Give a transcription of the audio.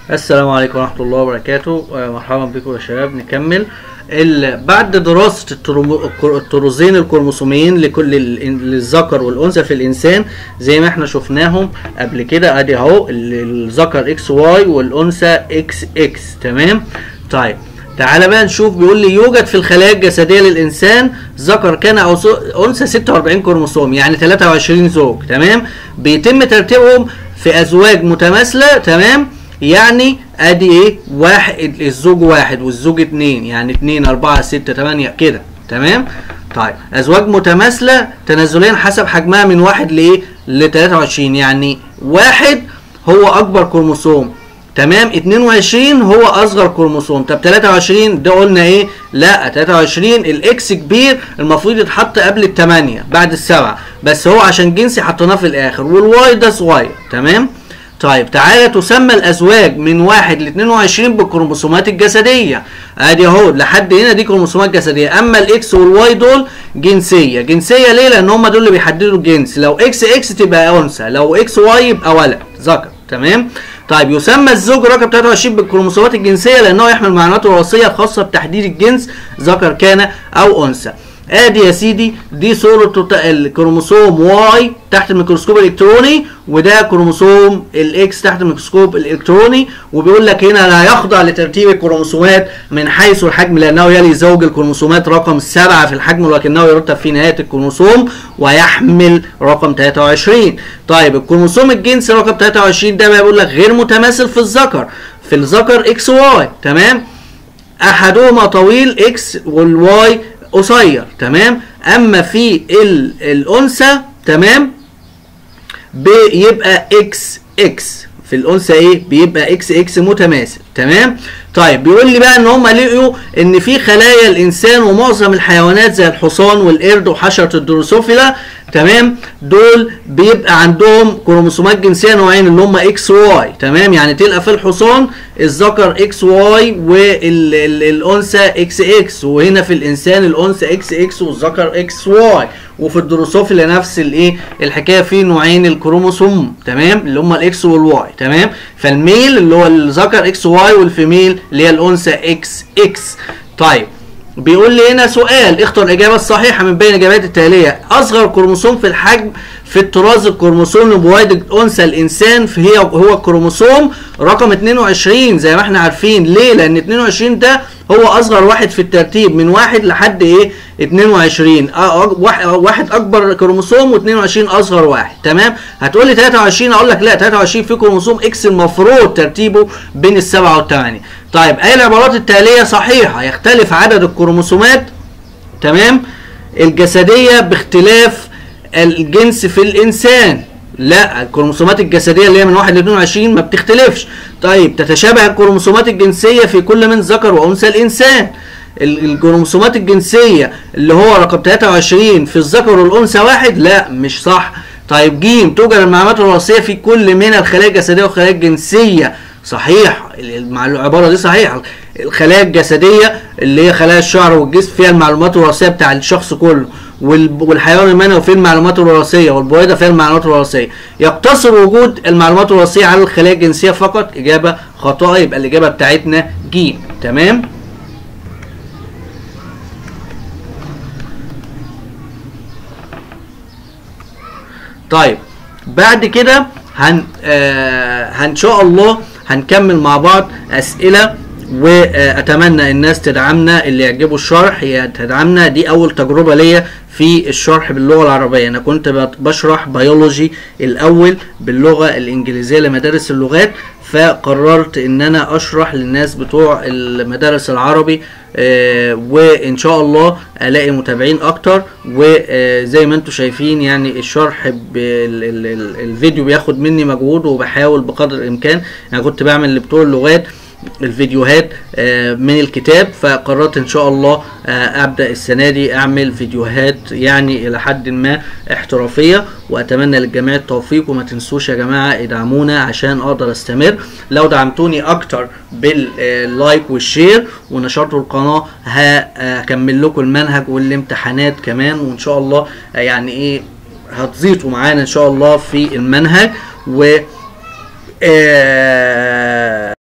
السلام عليكم ورحمة الله وبركاته آه، مرحبا بكم يا شباب نكمل ال- بعد دراسة الترومو- الكر- الطرزين الكروموسوميين لكل ال- للذكر والأنثى في الإنسان زي ما احنا شفناهم قبل كده ادي اهو ال- الذكر اكس واي والأنثى اكس اكس تمام طيب تعالى بقى نشوف بيقول لي يوجد في الخلايا الجسدية للإنسان ذكر كان أو س- أنثى 46 كروموسوم يعني 23 زوج تمام بيتم ترتيبهم في أزواج متماثلة تمام يعني ادي ايه واحد الزوج واحد والزوج اتنين يعني اتنين اربعة ستة تمانية كده تمام طيب ازواج متماثلة تنازليا حسب حجمها من واحد لايه ل 23 يعني واحد هو اكبر كروموسوم تمام 22 هو اصغر كروموسوم طب 23 ده قلنا ايه لا 23 الاكس كبير المفروض يتحط قبل الثمانية بعد السبعة بس هو عشان جنسي حطيناه في الاخر والواي ده صغير تمام طيب تعالى تسمى الازواج من 1 ل 22 بالكروموسومات الجسديه ادي اهو لحد هنا دي كروموسومات جسديه اما الاكس والواي دول جنسيه جنسيه ليه لان هم دول اللي بيحددوا الجنس لو اكس اكس تبقى انثى لو اكس واي يبقى ولد ذكر تمام طيب يسمى الزوج رقم 23 بالكروموسومات الجنسيه لانه يحمل معلومات وراثيه خاصه بتحديد الجنس ذكر كان او انثى ادي يا سيدي دي صورة الت- الكروموسوم واي تحت الميكروسكوب الالكتروني وده كروموسوم الاكس تحت الميكروسكوب الالكتروني وبيقول لك هنا لا يخضع لترتيب الكروموسومات من حيث الحجم لانه يلي زوج الكروموسومات رقم سبعة في الحجم ولكنه يرتب في نهاية الكروموسوم ويحمل رقم 23 طيب الكروموسوم الجنسي رقم 23 ده بقى بيقول لك غير متماثل في الذكر في الذكر اكس واي تمام احدهما طويل اكس والواي قصير تمام اما في ال- الانثى تمام بيبقى اكس اكس في الانثى ايه بيبقى اكس اكس متماثل تمام طيب بيقول لي بقى ان هم لقيوا ان في خلايا الانسان ومعظم الحيوانات زي الحصان والقرد وحشره الدروسوفيلا تمام دول بيبقى عندهم كروموسومات جنسيه نوعين اللي هم اكس واي تمام يعني تلقى في الحصان الذكر اكس واي والانثى اكس اكس وهنا في الانسان الانثى اكس اكس والذكر اكس واي وفي الدروسوفيلا نفس الايه الحكايه في نوعين الكروموسوم تمام اللي هم الاكس والواي تمام فالميل اللي هو الذكر اكس واي والفيميل اللي هي الانثى اكس اكس طيب بيقول لي هنا سؤال اختر الاجابه الصحيحه من بين الاجابات التاليه اصغر كروموسوم في الحجم في الطراز الكروموسوم لبويض انثى الانسان هي هو الكروموسوم رقم 22 زي ما احنا عارفين ليه لان 22 ده هو اصغر واحد في الترتيب من واحد لحد ايه 22 أ- أ- واحد- واحد اكبر كروموسوم و22 اصغر واحد تمام هتقول لي 23 اقول لك لا 23 في كروموسوم اكس المفروض ترتيبه بين السبعه والثمانيه طيب اي العبارات التاليه صحيحه يختلف عدد الكروموسومات تمام الجسديه باختلاف الجنس في الانسان لا الكروموسومات الجسديه اللي هي من 1 ل 22 ما بتختلفش طيب تتشابه الكروموسومات الجنسيه في كل من ذكر وانثى الانسان ال- الكروموسومات الجنسيه اللي هو رقم 23 في الذكر والانثى واحد لا مش صح طيب جيم توجد المعلومات الوراثيه في كل من الخلايا الجسديه والخلايا الجنسيه صحيح المع- العباره دي صحيحه الخلايا الجسديه اللي هي خلايا الشعر والجسم فيها المعلومات الوراثيه بتاع الشخص كله وال- والحيوان المنوي فيه المعلومات الوراثيه والبويضه فيها المعلومات الوراثيه يقتصر وجود المعلومات الوراثيه على الخلايا الجنسيه فقط اجابه خاطئه يبقى الاجابه بتاعتنا ج تمام طيب بعد كده هن آه هن شاء الله هنكمل مع بعض اسئله واتمنى الناس تدعمنا اللي يعجبه الشرح هي تدعمنا دي اول تجربه ليا في الشرح باللغه العربيه انا كنت بت- بشرح بيولوجي الاول باللغه الانجليزيه لمدارس اللغات فقررت ان انا اشرح للناس بتوع المدارس العربي آه، وان شاء الله الاقي متابعين اكتر وزي ما انتم شايفين يعني الشرح بال- ال- ال- الفيديو بياخد مني مجهود وبحاول بقدر الامكان انا كنت بعمل لبتوع اللغات الفيديوهات آه، من الكتاب فقررت ان شاء الله آه، ابدا السنه دي اعمل فيديوهات يعني الى حد ما احترافيه واتمنى للجميع التوفيق وما تنسوش يا جماعه ادعمونا عشان اقدر استمر لو دعمتوني اكتر باللايك والشير ونشرتوا القناه ه- هكمل لكم المنهج والامتحانات كمان وان شاء الله آه، يعني ايه هتزيطوا معانا ان شاء الله في المنهج و آه